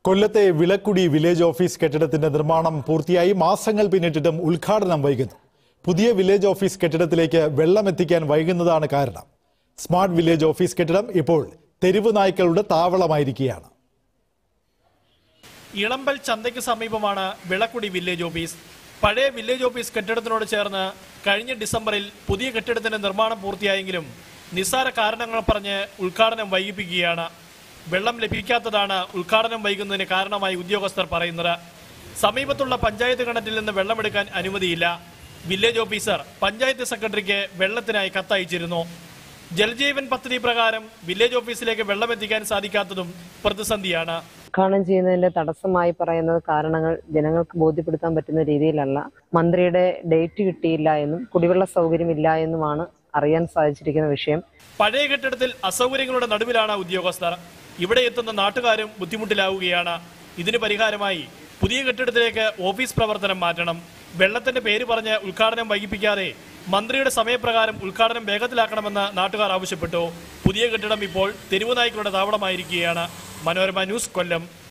കൊല്ലത്തെ വിളക്കുടി village office കെട്ടിടത്തിന്റെ നിർമ്മാണം പൂർത്തിയായി മാസങ്ങൾ പിന്നിട്ടിട്ടും ഉദ്ഘാടനം വൈകുന്നു പുതിയ വില്ലേജ് ഓഫീസ് കെട്ടിടത്തിലേക്ക് വെള്ളം എത്തിക്കാൻ വൈകുന്നതാണ് കാരണം സ്മാർട്ട് വില്ലേജ് ഓഫീസ് കെട്ടിടം ഇപ്പോൾ തെരുവ് നായ്ക്കളുടെ താവളമായിരിക്കുകയാണ് ഇളമ്പൽ ചന്തയ്ക്ക് സമീപമാണ് വിളക്കുടി വില്ലേജ് ഓഫീസ് പഴയ വില്ലേജ് ഓഫീസ് കെട്ടിടത്തിനോട് ചേർന്ന് കഴിഞ്ഞ ഡിസംബറിൽ പുതിയ കെട്ടിടത്തിന്റെ നിർമ്മാണം പൂർത്തിയായെങ്കിലും നിസ്സാര കാരണങ്ങൾ പറഞ്ഞ് ഉദ്ഘാടനം വൈകിപ്പിക്കുകയാണ് വെള്ളം ലഭിക്കാത്തതാണ് ഉദ്ഘാടനം വൈകുന്നതിന് കാരണമായി ഉദ്യോഗസ്ഥർ പറയുന്നത് സമീപത്തുള്ള പഞ്ചായത്ത് കിണറ്റിൽ നിന്ന് വെള്ളമെടുക്കാൻ അനുമതിയില്ല വില്ലേജ് ഓഫീസർ പഞ്ചായത്ത് സെക്രട്ടറിക്ക് വെള്ളത്തിനായി കത്തയച്ചിരുന്നു ജൽജീവൻ പദ്ധതി പ്രകാരം വില്ലേജ് ഓഫീസിലേക്ക് വെള്ളമെത്തിക്കാൻ സാധിക്കാത്തതും പ്രതിസന്ധിയാണ് ഉദ്ഘാടനം ചെയ്യുന്നതിന്റെ തടസ്സമായി പറയുന്നത് കാരണങ്ങൾ ജനങ്ങൾക്ക് ബോധ്യപ്പെടുത്താൻ പറ്റുന്ന രീതിയിലല്ല മന്ത്രിയുടെ ഡേറ്റ് കിട്ടിയില്ല എന്നും കുടിവെള്ള സൗകര്യമില്ല എന്നുമാണ് അറിയാൻ സാധിച്ചിരിക്കുന്ന വിഷയം പഴയ കെട്ടിടത്തിൽ അസൗകര്യങ്ങളുടെ നടുവിലാണ് ഉദ്യോഗസ്ഥർ ഇവിടെ എത്തുന്ന നാട്ടുകാരും ബുദ്ധിമുട്ടിലാവുകയാണ് ഇതിന് പരിഹാരമായി പുതിയ കെട്ടിടത്തിലേക്ക് ഓഫീസ് പ്രവർത്തനം മാറ്റണം വെള്ളത്തിന്റെ പേര് പറഞ്ഞ് ഉദ്ഘാടനം വൈകിപ്പിക്കാതെ മന്ത്രിയുടെ സമയപ്രകാരം ഉദ്ഘാടനം വേഗത്തിലാക്കണമെന്ന് നാട്ടുകാർ ആവശ്യപ്പെട്ടു പുതിയ കെട്ടിടം ഇപ്പോൾ തെരുവുനായ്ക്കളുടെ താവളമായിരിക്കുകയാണ് മനോരമ ന്യൂസ് കൊല്ലം